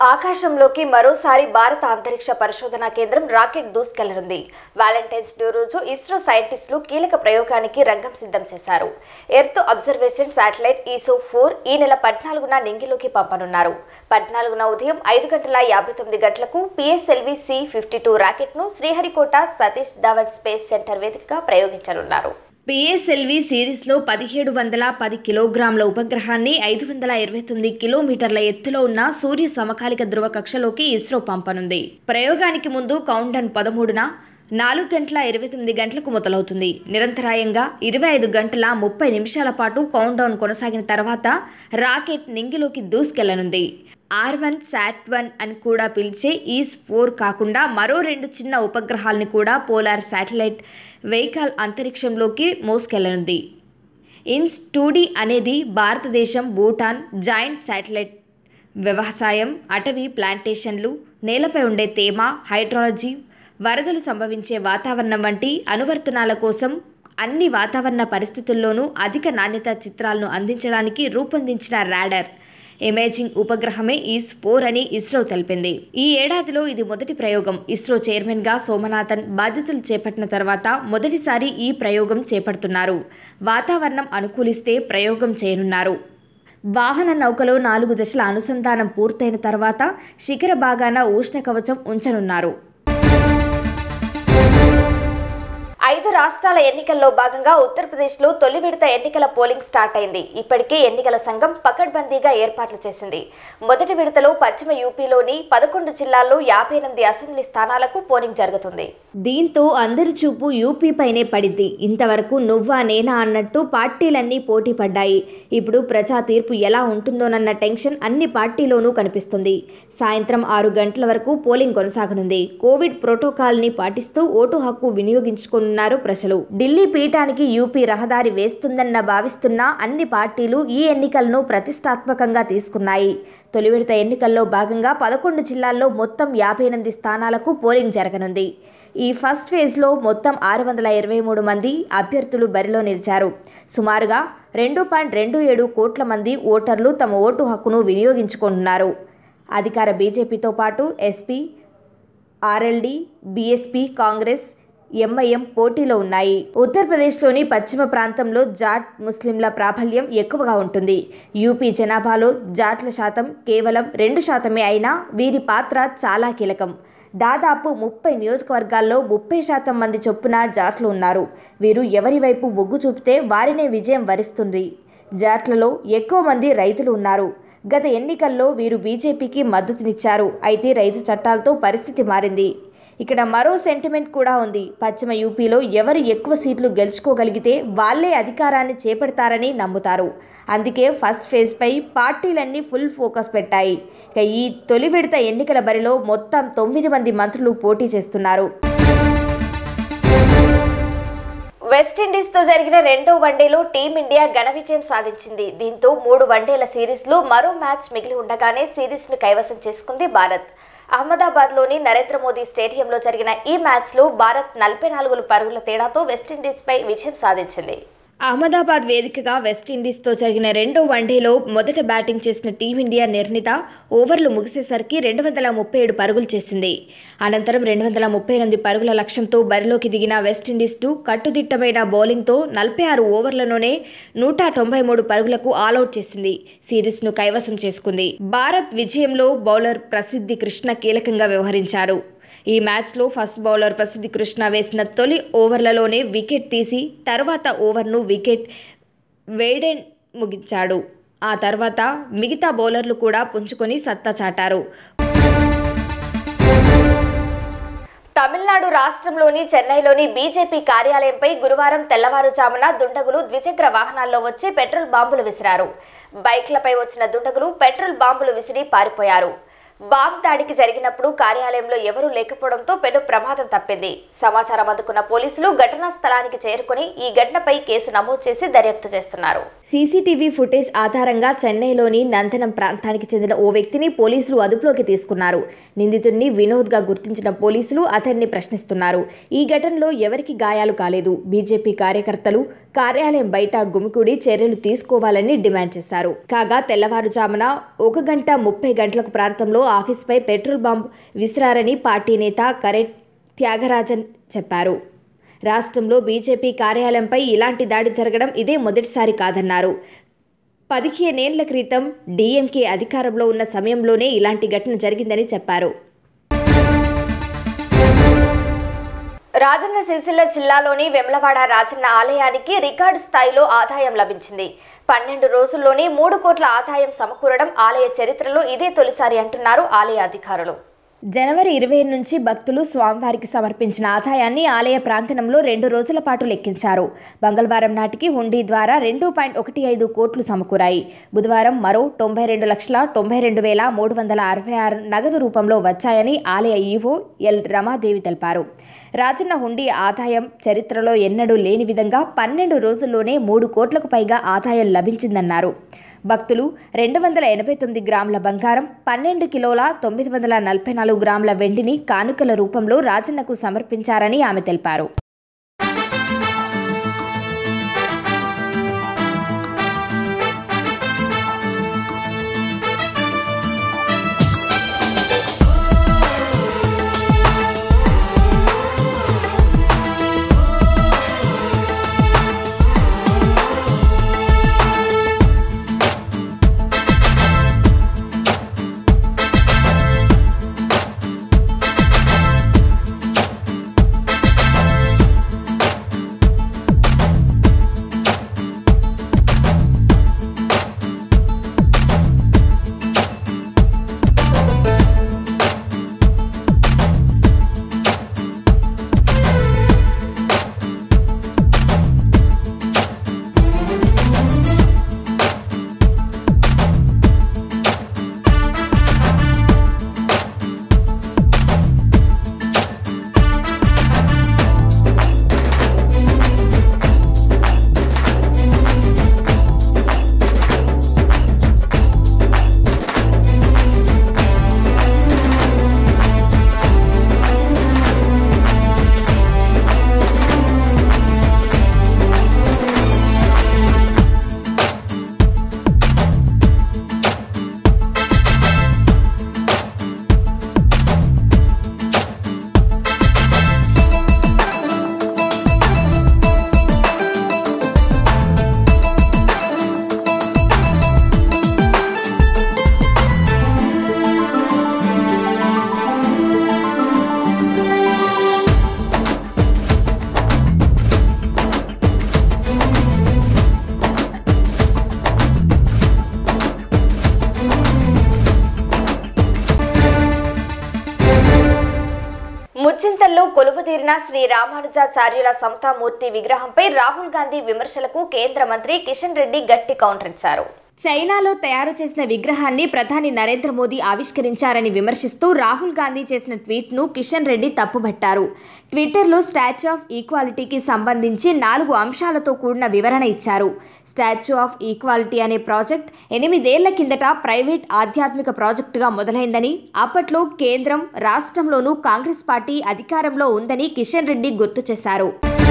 ఆకాశంలోకి మరోసారి భారత అంతరిక్ష పరిశోధనా కేంద్రం రాకెట్ దూసుకెళ్లనుంది వ్యాలంటైన్స్ డే రోజు ఇస్రో సైంటిస్టులు కీలక ప్రయోగానికి రంగం సిద్ధం చేశారు earth observation satellite EOS four ఈ నెల పద్నాలుగున నింగిలోకి పంపనున్నారు పద్నాలుగున ఉదయం ఐదు గంటల యాభై తొమ్మిది గంటలకు పిఎస్ఎల్వి సి ఫిఫ్టీ టూ రాకెట్ను శ్రీహరికోట సతీష్ ధావన్ స్పేస్ సెంటర్ వేదికగా ప్రయోగించనున్నారు పిఎస్ఎల్వి సిరీస్లో పదిహేడు వందల పది కిలోగ్రాముల ఉపగ్రహాన్ని ఐదు వందల ఇరవై తొమ్మిది కిలోమీటర్ల ఎత్తులో ఉన్న సూర్య సమకాలిక ధ్రువ కక్షలోకి ఇస్రో పంపనుంది ప్రయోగానికి ముందు కౌంటౌన్ పదమూడున నాలుగు గంటల ఇరవై తొమ్మిది గంటలకు మొదలవుతుంది నిరంతరాయంగా ఇరవై ఐదు గంటల ముప్పై నిమిషాల పాటు కౌంటౌన్ కొనసాగిన తర్వాత రాకెట్ నింగిలోకి దూసుకెళ్లనుంది ఆర్ వన్ శాట్ వన్ అని కూడా పిలిచే ఈస్ ఫోర్ కాకుండా మరో రెండు చిన్న ఉపగ్రహాల్ని కూడా పోలార్ శాటిలైట్ వెహికల్ అంతరిక్షంలోకి మోసుకెళ్లనుంది ఇన్స్ టూడీ అనేది భారతదేశం భూటాన్ జాయింట్ శాటిలైట్ వ్యవసాయం అటవీ ప్లాంటేషన్లు నేలపై ఉండే తేమ హైడ్రాలజీ వరదలు సంభవించే వాతావరణం వంటి అనువర్తనాల కోసం అన్ని వాతావరణ పరిస్థితుల్లోనూ అధిక నాణ్యత చిత్రాలను అందించడానికి రూపొందించిన రాడర్ ఇమేజింగ్ ఉపగ్రహమే ఈ స్పోర్ అని ఇస్రో తెలిపింది ఈ ఏడాదిలో ఇది మొదటి ప్రయోగం ఇస్రో చైర్మన్ గా సోమనాథన్ బాధ్యతలు చేపట్టిన తర్వాత మొదటిసారి ఈ ప్రయోగం చేపడుతున్నారు వాతావరణం అనుకూలిస్తే ప్రయోగం చేయనున్నారు వాహన నౌకలో నాలుగు దశల అనుసంధానం పూర్తయిన తర్వాత శిఖర భాగాన ఉష్ణ కవచం ఉంచనున్నారు ఐదు రాష్ట్రాల ఎన్నికల్లో భాగంగా ఉత్తరప్రదేశ్లో తొలి విడత ఎన్నికల పోలింగ్ స్టార్ట్ అయింది ఇప్పటికే ఎన్నికల సంఘం పకడ్బందీగా ఏర్పాట్లు చేసింది మొదటి విడతలో పశ్చిమ యూపీలోని పదకొండు జిల్లాల్లో యాభై ఎనిమిది అసెంబ్లీ స్థానాలకు పోలింగ్ జరుగుతుంది దీంతో అందరి చూపు యూపీపైనే పడింది ఇంతవరకు నువ్వా నేనా అన్నట్టు పార్టీలన్నీ పోటీ పడ్డాయి ఇప్పుడు ప్రజా తీర్పు ఎలా ఉంటుందోనన్న టెన్షన్ అన్ని పార్టీలోనూ కనిపిస్తుంది సాయంత్రం ఆరు గంటల వరకు పోలింగ్ కొనసాగనుంది కోవిడ్ ప్రోటోకాల్ని పాటిస్తూ ఓటు హక్కు వినియోగించుకున్నారు ప్రజలు ఢిల్లీ పీఠానికి యూపీ రహదారి వేస్తుందన్న భావిస్తున్న అన్ని పార్టీలు ఈ ఎన్నికలను ప్రతిష్టాత్మకంగా తీసుకున్నాయి తొలి విడత ఎన్నికల్లో భాగంగా పదకొండు జిల్లాల్లో మొత్తం యాభై ఎనిమిది స్థానాలకు పోలింగ్ జరగనుంది ఈ ఫస్ట్ ఫేజ్లో మొత్తం ఆరు వందల ఇరవై మూడు మంది అభ్యర్థులు బరిలో నిలిచారు సుమారుగా రెండు పాయింట్ రెండు ఏడు కోట్ల మంది ఓటర్లు తమ ఓటు హక్కును వినియోగించుకుంటున్నారు అధికార బీజేపీతో పాటు SP RLD BSP Congress MIM పోటీలో ఉన్నాయి ఉత్తరప్రదేశ్లోని పశ్చిమ ప్రాంతంలో జాట్ ముస్లింల ప్రాబల్యం ఎక్కువగా ఉంటుంది యూపీ జనాభాలో జాట్ల శాతం కేవలం రెండు శాతమే అయినా వీరి పాత్ర చాలా కీలకం దాదాపు ముప్పై నియోజకవర్గాల్లో ముప్పై శాతం మంది చొప్పున జాట్లు ఉన్నారు వీరు ఎవరి వైపు మొగ్గు చూపితే వారినే విజయం వరిస్తుంది జాట్లలో ఎక్కువ మంది రైతులు ఉన్నారు గత ఎన్నికల్లో వీరు బీజేపీకి మద్దతునిచ్చారు అయితే రైతు చట్టాలతో పరిస్థితి మారింది ఇక్కడ మరో సెంటిమెంట్ కూడా ఉంది పశ్చిమ యూపీలో ఎవరు ఎక్కువ సీట్లు గెలుచుకోగలిగితే వాళ్లే అధికారాన్ని చేపడతారని నమ్ముతారు అందుకే ఫస్ట్ ఫేజ్పై పార్టీలన్నీ ఫుల్ ఫోకస్ పెట్టాయి ఇక ఈ తొలి విడత ఎన్నికల బరిలో మొత్తం తొమ్మిది మంది మంత్రులు పోటీ చేస్తున్నారు వెస్టిండీస్తో జరిగిన రెండో వన్డేలో టీమిండియా ఘన విజయం సాధించింది దీంతో మూడు వన్డేల సిరీస్లో మరో మ్యాచ్ మిగిలి ఉండగానే సిరీస్ను కైవసం చేసుకుంది భారత్ అహ్మదాబాద్లోని నరేంద్ర మోదీ స్టేడియంలో జరిగిన ఈ మ్యాచ్లో భారత్ నలభై నాలుగు పరుగుల తేడాతో వెస్టిండీస్పై విజయం సాధించింది అహ్మదాబాద్ వేదికగా వెస్టిండీస్తో జరిగిన రెండో వన్డేలో మొదట బ్యాటింగ్ చేసిన టీమిండియా నిర్ణీత ఓవర్లు ముగిసేసరికి రెండు వందల ముప్పై ఏడు పరుగులు చేసింది అనంతరం రెండు వందల ముప్పై ఎనిమిది పరుగుల లక్ష్యంతో బరిలోకి దిగిన వెస్టిండీస్ను కట్టుదిట్టమైన బౌలింగ్తో నలభై ఆరు ఓవర్లలోనే నూట తొంభై మూడు పరుగులకు ఆలౌట్ చేసింది సిరీస్ను కైవసం చేసుకుంది భారత్ విజయంలో బౌలర్ ప్రసిద్ధి కృష్ణ కీలకంగా వ్యవహరించారు ఈ మ్యాచ్లో ఫస్ట్ బౌలర్ ప్రసిద్ధి కృష్ణ వేసిన తొలి ఓవర్లలోనే వికెట్ తీసి తర్వాత ఓవర్ను వికెట్ వేడెన్ ముగించాడు ఆ తర్వాత మిగతా బౌలర్లు కూడా పుంజుకొని సత్తా చాటారు తమిళనాడు రాష్ట్రంలోని చెన్నైలోని బీజేపీ కార్యాలయంపై గురువారం తెల్లవారుజామున దుండగులు ద్విచక్ర వాహనాల్లో వచ్చి పెట్రోల్ బాంబులు విసిరారు బైక్లపై వచ్చిన దుండగులు పెట్రోల్ బాంబులు విసిరి పారిపోయారు బాంబ్ దాడికి జరిగినప్పుడు కార్యాలయంలో ఎవరూ లేకపోవడంతో పెను ప్రమాదం తప్పింది సమాచారం అందుకున్న పోలీసులు ఘటనా స్థలానికి చేరుకుని ఈ ఘటనపై కేసు నమోదు చేసి దర్యాప్తు చేస్తున్నారు సీసీటీవీ ఫుటేజ్ ఆధారంగా చెన్నైలోని నందనం ప్రాంతానికి చెందిన ఓ వ్యక్తిని పోలీసులు అదుపులోకి తీసుకున్నారు నిందితుడిని వినోద్గా గుర్తించిన పోలీసులు అతన్ని ప్రశ్నిస్తున్నారు ఈ ఘటనలో ఎవరికి గాయాలు కాలేదు బీజేపీ కార్యకర్తలు కార్యాలయం బయట గుమికూడి చర్యలు తీసుకోవాలని డిమాండ్ చేశారు కాగా తెల్లవారుజామున ఒక గంట ముప్పై గంటలకు ప్రాంతంలో ఆఫీస్పై పెట్రోల్ బాంబ్ విసిరారని పార్టీ నేత కరెట్ త్యాగరాజన్ చెప్పారు రాష్ట్రంలో బీజేపీ కార్యాలయంపై ఇలాంటి దాడి జరగడం ఇదే మొదటిసారి కాదన్నారు పదిహేనేళ్ల క్రితం డీఎంకే అధికారంలో ఉన్న సమయంలోనే ఇలాంటి ఘటన జరిగిందని చెప్పారు రాజన్న సిరిసిల్ల జిల్లాలోని వెమ్లవాడ రాజన్న ఆలయానికి రికార్డు స్థాయిలో ఆదాయం లభించింది పన్నెండు రోజుల్లోనే మూడు కోట్ల ఆదాయం సమకూరడం ఆలయ చరిత్రలో ఇదే తొలిసారి అంటున్నారు ఆలయ అధికారులు జనవరి ఇరవై నుంచి భక్తులు స్వామివారికి సమర్పించిన ఆదాయాన్ని ఆలయ ప్రాంగణంలో రెండు రోజుల పాటు లెక్కించారు మంగళవారం నాటికి హుండీ ద్వారా రెండు పాయింట్ ఒకటి ఐదు కోట్లు సమకూరాయి బుధవారం మరో తొంభై రెండు లక్షల తొంభై రెండు వేల మూడు వందల అరవై ఆరు నగదు రూపంలో వచ్చాయని ఆలయ ఈవో ఎల్ రమాదేవి తెలిపారు రాజన్న హుండీ ఆదాయం చరిత్రలో ఎన్నడూ లేని విధంగా పన్నెండు రోజుల్లోనే మూడు కోట్లకు పైగా ఆదాయం లభించిందన్నారు భక్తులు రెండు వందల ఎనభై తొమ్మిది గ్రాముల బంగారం పన్నెండు కిలోల తొమ్మిది వందల నలభై నాలుగు గ్రాముల వెండిని కానుకల రూపంలో రాజన్నకు సమర్పించారని ఆమె తెలిపారు ముచ్చింతల్లో కొలువుదీరిన శ్రీ రామానుజాచార్యుల సమతామూర్తి విగ్రహంపై రాహుల్ గాంధీ విమర్శలకు కేంద్ర మంత్రి కిషన్ రెడ్డి గట్టి కౌంటర్ ఇచ్చారు చైనాలో తయారు చేసిన విగ్రహాన్ని ప్రధాని నరేంద్ర మోదీ ఆవిష్కరించారని విమర్శిస్తూ రాహుల్ గాంధీ చేసిన ట్వీట్ను కిషన్ రెడ్డి తప్పుబట్టారు ట్విట్టర్లో స్టాచ్యూ ఆఫ్ ఈక్వాలిటీకి సంబంధించి నాలుగు అంశాలతో కూడిన వివరణ ఇచ్చారు స్టాచ్యూ ఆఫ్ ఈక్వాలిటీ అనే ప్రాజెక్ట్ ఎనిమిదేళ్ల కిందట ప్రైవేట్ ఆధ్యాత్మిక ప్రాజెక్టుగా మొదలైందని అప్పట్లో కేంద్రం రాష్ట్రంలోనూ కాంగ్రెస్ పార్టీ అధికారంలో ఉందని కిషన్ రెడ్డి గుర్తు చేశారు